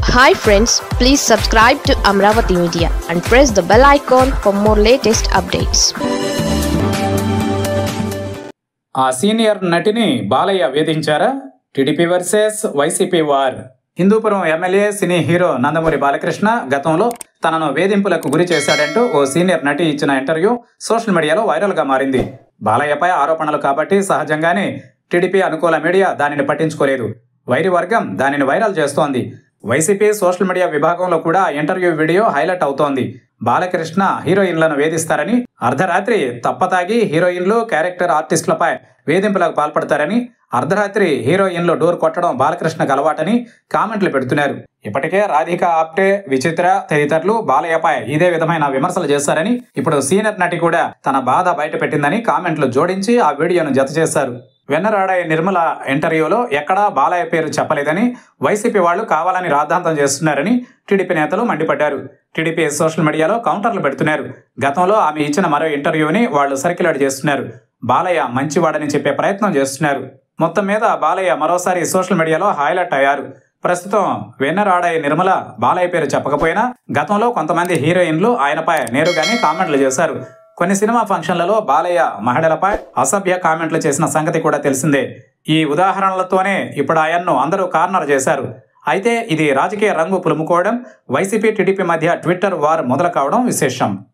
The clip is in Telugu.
hi friends please subscribe to Amaravati media and press the bell icon for more latest updates ఆ సీనియర్ నటిని బాలయ్య వేధించారా TDP versus YCP war Hindupuram MLA cine hero Nandamuri Balakrishna గతంలో తనను వేధింపులకు గురి చేశాడంటూ ఓ సీనియర్ నటి ఇచ్చిన ఇంటర్వ్యూ సోషల్ మీడియాలో వైరల్గా మారింది బాలయ్యపై ఆరోపణలు కాబట్టి సహజంగానే టీడీపీ అనుకూల మీడియా దానిని పట్టించుకోలేదు వైరి వర్గం దానిని వైరల్ చేస్తోంది వైసీపీ సోషల్ మీడియా విభాగంలో కూడా ఆ ఇంటర్వ్యూ వీడియో హైలైట్ అవుతోంది బాలకృష్ణ హీరోయిన్లను వేధిస్తారని అర్ధరాత్రి తప్పతాగి హీరోయిన్లు క్యారెక్టర్ ఆర్టిస్టులపై వేధింపులకు పాల్పడతారని అర్ధరాత్రి హీరోయిన్లు డోర్ కొట్టడం బాలకృష్ణకు అలవాటని కామెంట్లు పెడుతున్నారు ఇప్పటికే రాధిక ఆప్టే విచిత్ర తదితరులు బాలయ్యపై ఇదే విధమైన విమర్శలు చేశారని ఇప్పుడు సీనియర్ నటి కూడా తన బాధ బయటపెట్టిందని కామెంట్లు జోడించి ఆ వీడియోను జత చేశారు వెన్నరాడయ్య నిర్మల ఇంటర్వ్యూలో ఎక్కడా బాలయ్య పేరు చెప్పలేదని వైసీపీ వాళ్ళు కావాలని రాద్ధాంతం చేస్తున్నారని టీడీపీ నేతలు మండిపడ్డారు టీడీపీ సోషల్ మీడియాలో కౌంటర్లు పెడుతున్నారు గతంలో ఆమె ఇచ్చిన మరో ఇంటర్వ్యూని వాళ్ళు సర్క్యులేట్ చేస్తున్నారు బాలయ్య మంచివాడని చెప్పే ప్రయత్నం చేస్తున్నారు మొత్తం మీద బాలయ్య మరోసారి సోషల్ మీడియాలో హైలైట్ అయ్యారు ప్రస్తుతం వెన్నరాడయ్య నిర్మల బాలయ్య పేరు చెప్పకపోయినా గతంలో కొంతమంది హీరోయిన్లు ఆయనపై నేరుగానే కామెంట్లు చేశారు కొన్ని సినిమా ఫంక్షన్లలో బాలయ్య మహిళలపై అసభ్య కామెంట్లు చేసిన సంగతి కూడా తెలిసిందే ఈ ఉదాహరణలతోనే ఇప్పుడు ఆయన్ను అందరూ కార్నర్ చేశారు అయితే ఇది రాజకీయ రంగు పులుముకోవడం వైసీపీ టీడీపీ మధ్య ట్విట్టర్ వార్ మొదలు కావడం విశేషం